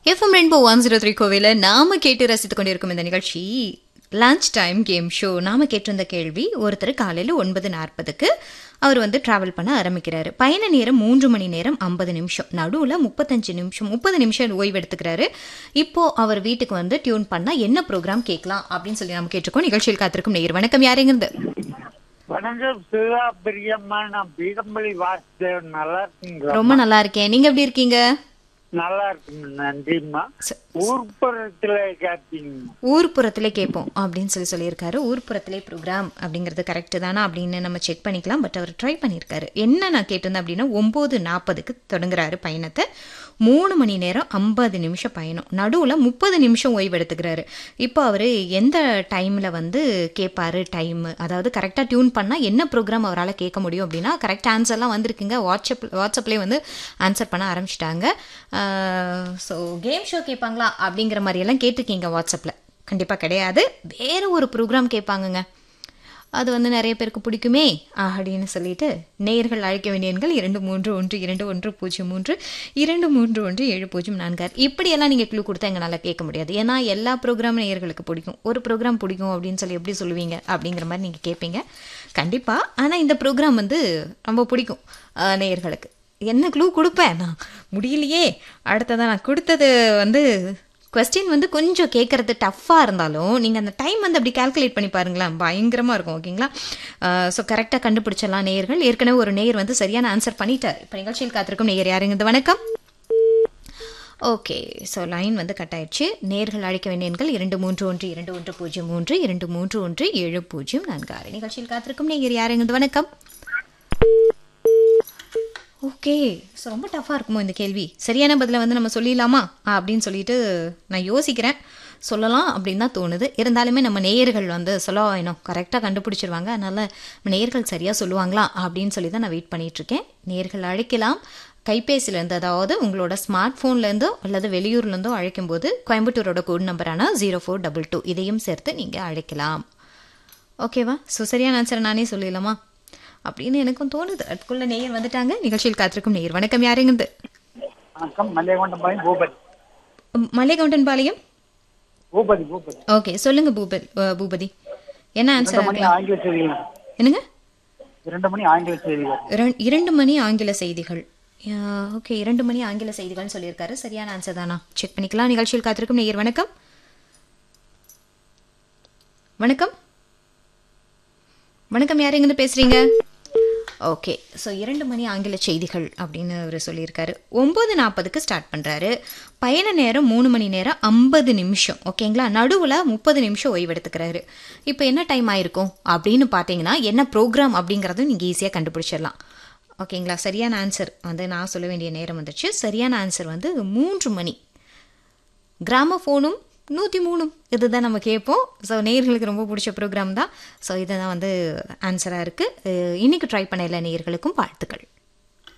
FM rainbow one zero three கோவில நாம கேட்டு ரசித்துக் கொண்டிருக்கும் இந்த நிகழ்ச்சி லஞ்ச் டைம் கேம் ஷோ நாம கேட்டிருந்த கேள்வி ஒருத்தர் காலையில் ஒன்பது நாற்பதுக்கு அவர் வந்து டிராவல் பண்ண ஆரம்பிக்கிறாரு பயண நேரம் மூன்று மணி நேரம் ஐம்பது நிமிஷம் நடுவில் முப்பத்தஞ்சு நிமிஷம் முப்பது நிமிஷம் ஓய்வு எடுத்துக்கிறாரு இப்போ அவர் வீட்டுக்கு வந்து டியூன் பண்ணா என்ன ப்ரோக்ராம் கேட்கலாம் அப்படின்னு சொல்லி நம்ம கேட்டிருக்கோம் நிகழ்ச்சியில் காத்திருக்கும் நேயர் வணக்கம் யாருங்கிறது வணக்கம் சிவா பிரியம்மா நான் பீடம்பள்ளி வாசுதேவன் நல்லா இருக்கீங்களா ரொம்ப நல்லா இருக்கேன் நீங்க எப்படி இருக்கீங்க நல்லா இருக்குங்க நன்றிம்மா ச- ஊர்ப்புறத்துல கேட்டீங்க ஊர்ப்புறத்திலே கேட்போம் அப்படின்னு சொல்லி சொல்லியிருக்காரு ஊர்ப்புறத்திலே ப்ரோக்ராம் அப்படிங்கிறது கரெக்டு தானா அப்படின்னு நம்ம செக் பண்ணிக்கலாம் பட் அவர் ட்ரை பண்ணியிருக்காரு என்ன நான் கேட்டிருந்தேன் அப்படின்னா ஒம்பது நாற்பதுக்கு தொடங்குறாரு பயணத்தை மூணு மணி நேரம் ஐம்பது நிமிஷம் பயணம் நடுவில் முப்பது நிமிஷம் ஓய்வு எடுத்துக்கிறாரு இப்போ அவர் எந்த டைமில் வந்து கேட்பாரு டைம் அதாவது கரெக்டாக டியூன் பண்ணால் என்ன ப்ரோக்ராம் அவரால் கேட்க முடியும் அப்படின்னா கரெக்ட் ஆன்சர்லாம் வந்திருக்குங்க வாட்ஸ்அப் வாட்ஸ்அப்லேயே வந்து ஆன்சர் பண்ண ஆரம்பிச்சிட்டாங்க ஸோ கேம் ஷோ கேட்பாங்களா அப்படிங்கிற மாதிரியெல்லாம் கேட்டிருக்கீங்க வாட்ஸ்அப்பில் கண்டிப்பாக கிடையாது வேறு ஒரு ப்ரோக்ராம் கேட்பாங்கங்க அது வந்து நிறைய பேருக்கு பிடிக்குமே அப்படின்னு சொல்லிட்டு நேயர்கள் அழைக்க வேண்டிய எண்கள் இரண்டு மூன்று ஒன்று இரண்டு ஒன்று பூஜ்ஜியம் மூன்று இரண்டு மூன்று ஒன்று ஏழு பூஜ்ஜியம் நான்கு ஆறு இப்படியெல்லாம் நீங்கள் க்ளூ கொடுத்தா எங்களால் கேட்க முடியாது ஏன்னா எல்லா ப்ரோக்ராம் நேயர்களுக்கு பிடிக்கும் ஒரு ப்ரோக்ராம் பிடிக்கும் அப்படின்னு சொல்லி எப்படி சொல்லுவீங்க அப்படிங்கிற மாதிரி நீங்கள் கேட்பீங்க கண்டிப்பாக ஆனால் இந்த ப்ரோக்ராம் வந்து ரொம்ப பிடிக்கும் அஹ், நேயர்களுக்கு என்ன க்ளூ கொடுப்பேன் நான் முடியலையே அடுத்ததான் நான் கொடுத்தது வந்து கொஸ்டின் வந்து கொஞ்சம் கேட்குறது டஃப்பாக இருந்தாலும் நீங்கள் அந்த டைம் வந்து அப்படி கால்குலேட் பண்ணி பாருங்களேன் பயங்கரமாக இருக்கும் ஓகேங்களா ஸோ கரெக்டாக கண்டுபிடிச்சிடலாம் நேயர்கள் ஏற்கனவே ஒரு நேயர் வந்து சரியான ஆன்சர் பண்ணிட்டார் இப்போ நிகழ்ச்சியில் காத்திருக்கும் நேயர் யாருங்க இது வணக்கம் ஓகே ஸோ லைன் வந்து கட் ஆயிடுச்சு நேர்கள் அழைக்க வேண்டிய எண்கள் இரண்டு மூன்று ஒன்று இரண்டு ஒன்று பூஜ்ஜியம் மூன்று இரண்டு மூன்று ஒன்று ஏழு பூஜ்ஜியம் நான்கு ஆறு நிகழ்ச்சியில் காத்திருக்கும் நேயர் யாருங்க இது வணக்கம் ஓகே ஸோ ரொம்ப டஃப்பாக இருக்குமோ இந்த கேள்வி சரியான பதிலை வந்து நம்ம சொல்லிடலாமா அப்படின்னு சொல்லிட்டு நான் யோசிக்கிறேன் சொல்லலாம் அப்படின்னு தான் தோணுது இருந்தாலுமே நம்ம நேயர்கள் வந்து சொல்ல வேணும் கரெக்டாக கண்டுபிடிச்சிருவாங்க அதனால் நேயர்கள் சரியாக சொல்லுவாங்களா அப்படின்னு சொல்லி தான் நான் வெயிட் பண்ணிட்டு இருக்கேன் நேயர்கள் அழைக்கலாம் கைபேசியிலேருந்து அதாவது உங்களோட ஸ்மார்ட் ஃபோன்லேருந்தோ அல்லது வெளியூர்லேருந்தோ அழைக்கும்போது கோயம்புத்தூரோட கோட் நம்பரான ஜீரோ ஃபோர் டபுள் டூ இதையும் சேர்த்து நீங்கள் அழைக்கலாம் ஓகேவா ஸோ சரியான ஆன்சரை நானே சொல்லிடலாமா அப்படின்னு எனக்கும் தோணுது அதுக்குள்ள நேயர் வந்துட்டாங்க நிகழ்ச்சியில் காத்திருக்கும் நேயர் வணக்கம் யாருங்கிறது வணக்கம் மல்லிகொண்டம்பாளையம் பூபதி மலைகவுண்டன் பாளையம் பூபதி பூபதி ஓகே சொல்லுங்க பூபதி அஹ், பூபதி என்ன ஆன்சர் இரண்டு மணி ஆங்கில செய்திகள் என்னங்க இரண்டு மணி ஆங்கில செய்திகள் இரண்- இரண்டு மணி ஆங்கில செய்திகள் ஓகே இரண்டு மணி ஆங்கில செய்திகள்னு சொல்லியிருக்காரு சரியான ஆன்சர் தானா செக் பண்ணிக்கலாம் நிகழ்ச்சியில் காத்திருக்கும் நேயர் வணக்கம் வணக்கம் வணக்கம் யார் எங்கேருந்து பேசுறீங்க ஓகே ஸோ இரண்டு மணி ஆங்கில செய்திகள் அப்படின்னு அவர் சொல்லியிருக்காரு ஒம்பது நாற்பதுக்கு ஸ்டார்ட் பண்ணுறாரு பயண நேரம் மூணு மணி நேரம் ஐம்பது நிமிஷம் ஓகேங்களா நடுவில் முப்பது நிமிஷம் ஓய்வு எடுத்துக்கிறாரு இப்போ என்ன டைம் ஆயிருக்கும் அப்படின்னு பார்த்தீங்கன்னா என்ன ப்ரோக்ராம் அப்படிங்கிறதும் நீங்கள் ஈஸியாக கண்டுபிடிச்சிடலாம் ஓகேங்களா சரியான ஆன்சர் வந்து நான் சொல்ல வேண்டிய நேரம் வந்துச்சு சரியான ஆன்சர் வந்து மூன்று மணி கிராமஃபோனும் நூற்றி மூணும் இதுதான் நம்ம கேட்போம் ஸோ நேயர்களுக்கு ரொம்ப பிடிச்ச ப்ரோக்ராம் தான் ஸோ இதுதான் வந்து ஆன்சராக இருக்குது இன்றைக்கி ட்ரை பண்ண எல்லா நேயர்களுக்கும் வாழ்த்துக்கள்